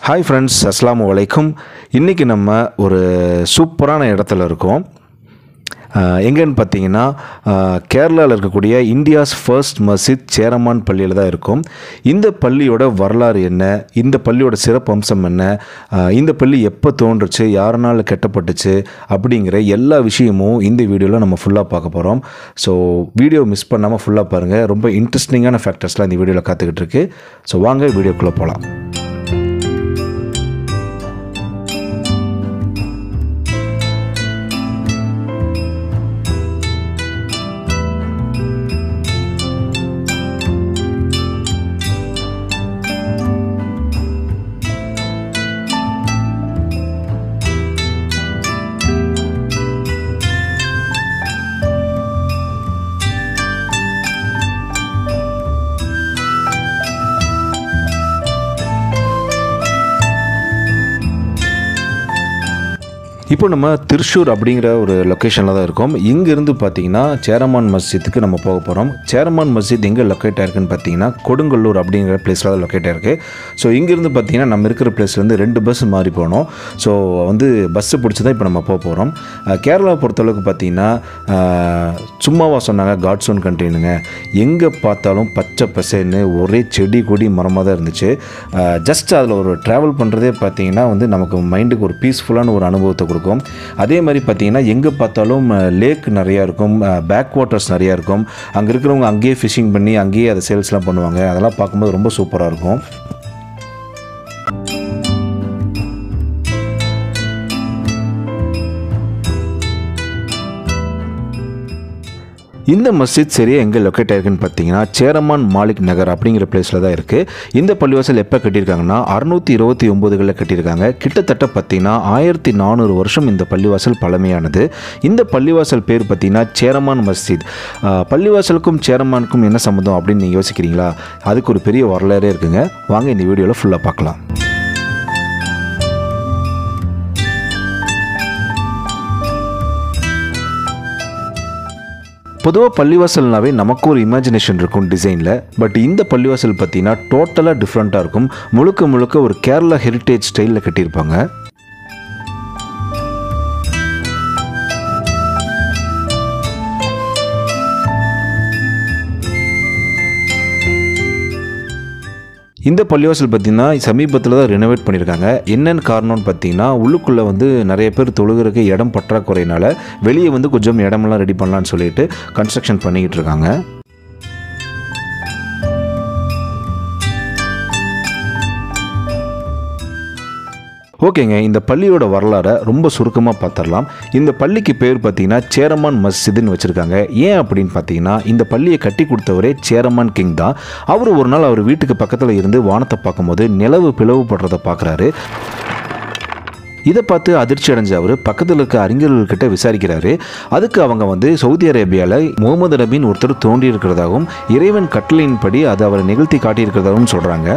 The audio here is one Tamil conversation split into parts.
ஹாய் ஃப்ரெண்ட்ஸ் அஸ்ஸலாமு வலைக்கும் இன்றைக்கி நம்ம ஒரு சூப்பரான இடத்துல இருக்கோம் ஆஹ் எங்கன்னு பார்த்தீங்கன்னா கேரளாவில் இருக்கக்கூடிய இந்தியாஸ் ஃபர்ஸ்ட் மஸ்ஜித் சேரமான் பள்ளியில் தான் இருக்கும் இந்த பள்ளியோட வரலாறு என்ன இந்த பள்ளியோட சிறப்பு அம்சம் என்ன ஆஹ் இந்த பள்ளி எப்போ தோன்றுச்சு யாருனால கட்டப்பட்டுச்சு அப்படிங்கிற எல்லா விஷயமும் இந்த வீடியோவில் நம்ம ஃபுல்லாக பார்க்க போகிறோம் ஸோ வீடியோ மிஸ் பண்ணாமல் ஃபுல்லாக பாருங்கள் ரொம்ப இன்ட்ரெஸ்டிங்கான ஃபேக்டர்ஸ்லாம் இந்த வீடியோவில் காத்துக்கிட்டு இருக்கு ஸோ வாங்க வீடியோக்குள்ளே போகலாம் இப்போ நம்ம திருஷூர் அப்படிங்கிற ஒரு லொக்கேஷனில் தான் இருக்கோம் இங்கேருந்து பார்த்தீங்கன்னா சேரமான் மஸ்ஜித்துக்கு நம்ம போக போகிறோம் சேரமான் மஸ்ஜித் எங்கே லொக்கேட் ஆயிருக்குன்னு பார்த்தீங்கன்னா கொடுங்கல்லூர் அப்படிங்கிற பிளேஸில் தான் லொக்கேட் ஆயிருக்கு ஸோ இங்கேருந்து பார்த்தீங்கன்னா நம்ம இருக்கிற பிளேஸ்லேருந்து ரெண்டு பஸ் மாறி போனோம் ஸோ வந்து பஸ்ஸு பிடிச்சி தான் இப்போ நம்ம போக போகிறோம் கேரளாவை பொறுத்தளவுக்கு பார்த்தீங்கன்னா அஹ், சும்மாவா சொன்னாங்க காட்ஸ் ஓன் கண்ட்ரினுங்க எங்கே பார்த்தாலும் பச்சை பசேன்னு ஒரே செடி கொடி மரமாக தான் இருந்துச்சு ஜஸ்ட் அதில் ஒரு ட்ராவல் பண்ணுறதே பார்த்தீங்கன்னா வந்து நமக்கு மைண்டுக்கு ஒரு பீஸ்ஃபுல்லான ஒரு அனுபவத்தை கொடுக்கும் அதே மாதிரி பார்த்தீங்கன்னா எங்கே பார்த்தாலும் லேக் நிறையா இருக்கும் பேக் வாட்டர்ஸ் நிறையா இருக்கும் அங்கே இருக்கிறவங்க அங்கேயே ஃபிஷிங் பண்ணி அங்கேயே அதை சேல்ஸ்லாம் பண்ணுவாங்க அதெல்லாம் பார்க்கும்போது ரொம்ப சூப்பராக இருக்கும் இந்த மஸ்ஜித் சரியாக எங்கே லொக்கேட் ஆயிருக்குன்னு பார்த்தீங்கன்னா சேரமான் மாலிக் நகர் அப்படிங்கிற பிளேஸில் தான் இருக்குது இந்த பள்ளிவாசல் எப்போ கட்டியிருக்காங்கன்னா அறுநூற்றி இருபத்தி ஒம்போதுகளில் கட்டியிருக்காங்க கிட்டத்தட்ட பார்த்தீங்கன்னா ஆயிரத்தி நானூறு வருஷம் இந்த பள்ளிவாசல் பழமையானது இந்த பள்ளிவாசல் பேர் பார்த்தீங்கன்னா சேரமான் மஸ்ஜித் ஆஹ், பள்ளிவாசலுக்கும் சேரமானுக்கும் என்ன சம்மந்தம் அப்படின்னு நீங்கள் யோசிக்கிறீங்களா அதுக்கு ஒரு பெரிய வரலாறே இருக்குங்க வாங்க இந்த வீடியோவில் ஃபுல்லாக பார்க்கலாம் பொதுவாக பள்ளிவாசல்னாவே நமக்கு ஒரு இமேஜினேஷன் இருக்கும் டிசைனில் பட் இந்த பள்ளிவாசல் பார்த்தீங்கன்னா டோட்டலாக டிஃப்ரெண்ட்டாக இருக்கும் முழுக்க முழுக்க ஒரு கேரளா ஹெரிட்டேஜ் ஸ்டைலில் கட்டியிருப்பாங்க இந்த பள்ளிவாசல் பார்த்தீங்கன்னா சமீபத்தில் தான் ரெனோவேட் பண்ணியிருக்காங்க என்னென்னு காரணம்னு பார்த்தீங்கன்னா உள்ளுக்குள்ளே வந்து நிறைய பேர் தொழுகிறதுக்கு இடம் பற்றாக்குறையினால வெளியே வந்து கொஞ்சம் இடமெல்லாம் ரெடி பண்ணலான்னு சொல்லிட்டு கன்ஸ்ட்ரக்ஷன் பண்ணிக்கிட்டு இருக்காங்க ஓகேங்க இந்த பள்ளியோட வரலாறை ரொம்ப சுருக்கமாக பார்த்துடலாம் இந்த பள்ளிக்கு பேர் பார்த்தீங்கன்னா சேரமான் மஸ்ஜிதுன்னு வச்சுருக்காங்க ஏன் அப்படின்னு பார்த்தீங்கன்னா இந்த பள்ளியை கட்டி கொடுத்தவரே சேரமான் கிங் தான் அவர் ஒரு நாள் அவர் வீட்டுக்கு பக்கத்தில் இருந்து வானத்தை பார்க்கும்போது நிலவு பிளவுபடுறதை பார்க்குறாரு இதை பார்த்து அதிர்ச்சி அடைஞ்ச அவர் பக்கத்தில் இருக்க அறிஞர்கள்கிட்ட விசாரிக்கிறாரு அதுக்கு அவங்க வந்து சவுதி அரேபியாவில் முகமது நபின் ஒருத்தர் தோன்றி இருக்கிறதாகவும் இறைவன் கட்டளையின்படி அதை அவர் நிகழ்த்தி காட்டியிருக்கிறதாகவும் சொல்கிறாங்க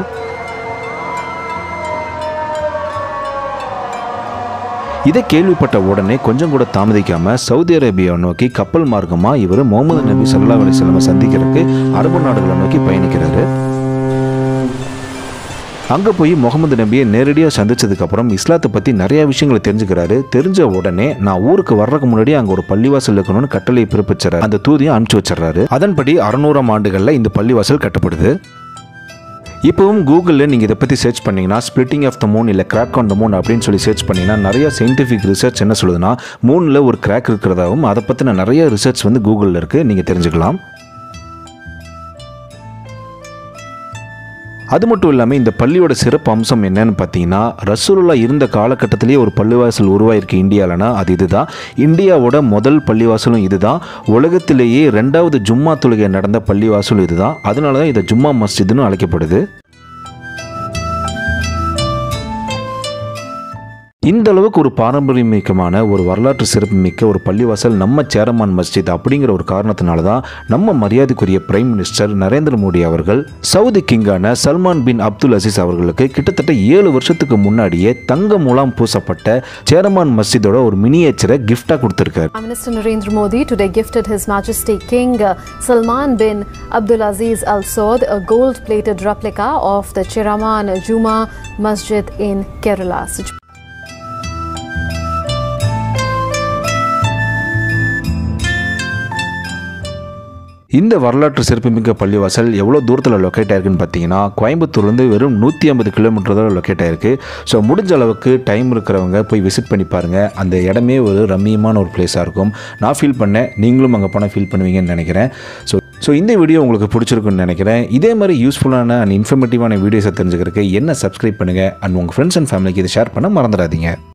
இதை கேள்விப்பட்ட உடனே கொஞ்சம் கூட தாமதிக்காம சவுதி அரேபியாவை நோக்கி கப்பல் மார்க்கமா இவர் முகமது நபி சல்லா அலிஸ்லாமை சந்திக்கிறதுக்கு அரபு நாடுகளை நோக்கி பயணிக்கிறாரு அங்கே போய் முகமது நபியை நேரடியாக சந்திச்சதுக்கப்புறம் இஸ்லாத்தை பற்றி நிறைய விஷயங்களை தெரிஞ்சுக்கிறாரு தெரிஞ்ச உடனே நான் ஊருக்கு வர்றதுக்கு முன்னாடி அங்கே ஒரு பள்ளிவாசல் இருக்கணும்னு கட்டளை பிறப்பிச்சாரு அந்த தூதியை அனுப்பிச்சு வச்சிடறாரு அதன்படி அறுநூறாம் ஆண்டுகளில் இந்த பள்ளிவாசல் கட்டப்படுது இப்போவும் கூகுளில் நீங்கள் இதை பற்றி சர்ச் பண்ணீங்கன்னா ஸ்பிளிட்டிங் ஆஃப் த மூன் இல்லை கிராக் ஆன் த மூன் அப்படின்னு சொல்லி சர்ச் பண்ணீங்கன்னா நிறைய சயின்டிஃபிக் ரிசர்ச் என்ன சொல்லுதுன்னா மூணில் ஒரு கிராக் இருக்கிறதாகவும் அதை பற்றின நிறைய ரிசர்ச் வந்து கூகுளில் இருக்குது நீங்கள் தெரிஞ்சுக்கலாம் அது மட்டும் இல்லாமல் இந்த பள்ளியோட சிறப்பு அம்சம் என்னன்னு பார்த்தீங்கன்னா ரசூலுல்லா இருந்த காலகட்டத்திலேயே ஒரு பள்ளிவாசல் உருவாயிருக்கு இந்தியாவிலனா அது இதுதான் இந்தியாவோட முதல் பள்ளிவாசலும் இதுதான் உலகத்திலேயே ரெண்டாவது ஜும்மா தொழுகை நடந்த பள்ளிவாசலும் இதுதான் அதனால தான் இதை ஜும்மா மஸ்ஜித்னு அழைக்கப்படுது இந்த அளவுக்கு ஒரு பாரம்பரியமிக்கமான ஒரு வரலாற்று சிறப்புமிக்க ஒரு பள்ளிவாசல் நம்ம சேரமான் மஸ்ஜித் அப்படிங்கிற ஒரு காரணத்தினால தான் நம்ம மரியாதைக்குரிய பிரைம் மினிஸ்டர் நரேந்திர மோடி அவர்கள் சவுதி கிங்கான சல்மான் பின் அப்துல் அசீஸ் அவர்களுக்கு கிட்டத்தட்ட ஏழு வருஷத்துக்கு முன்னாடியே தங்க மூலம் பூசப்பட்ட சேரமான் மஸ்ஜிதோட ஒரு மினியேச்சரை கிஃப்டாக கொடுத்துருக்காரு Prime Minister Narendra Modi today gifted His Majesty King uh, Salman bin Abdulaziz Al Saud a gold plated replica of the Chiraman Juma Masjid in Kerala. இந்த வரலாற்று சிறப்புமிக்க பள்ளிவாசல் எவ்வளோ தூரத்தில் லொக்கேட் ஆயிருக்குன்னு பார்த்தீங்கன்னா கோயம்புத்தூர்லேருந்து வெறும் நூற்றி ஐம்பது கிலோமீட்டர் தான் லொக்கேட் ஆயிருக்கு ஸோ முடிஞ்ச அளவுக்கு டைம் இருக்கிறவங்க போய் விசிட் பண்ணி பாருங்கள் அந்த இடமே ஒரு ரம்மியமான ஒரு பிளேஸாக இருக்கும் நான் ஃபீல் பண்ணேன் நீங்களும் அங்கே போனால் ஃபீல் பண்ணுவீங்கன்னு நினைக்கிறேன் ஸோ ஸோ இந்த வீடியோ உங்களுக்கு பிடிச்சிருக்குன்னு நினைக்கிறேன் இதே மாதிரி யூஸ்ஃபுல்லான அண்ட் இன்ஃபர்மேட்டிவான வீடியோஸை தெரிஞ்சுக்கிறதுக்கு என்ன சப்ஸ்கிரைப் பண்ணுங்கள் அண்ட் உங்கள் ஃப்ரெண்ட்ஸ் அண்ட் ஃபேமிலிக்கு இதை ஷேர் பண்ண மறந்துடாதீங்க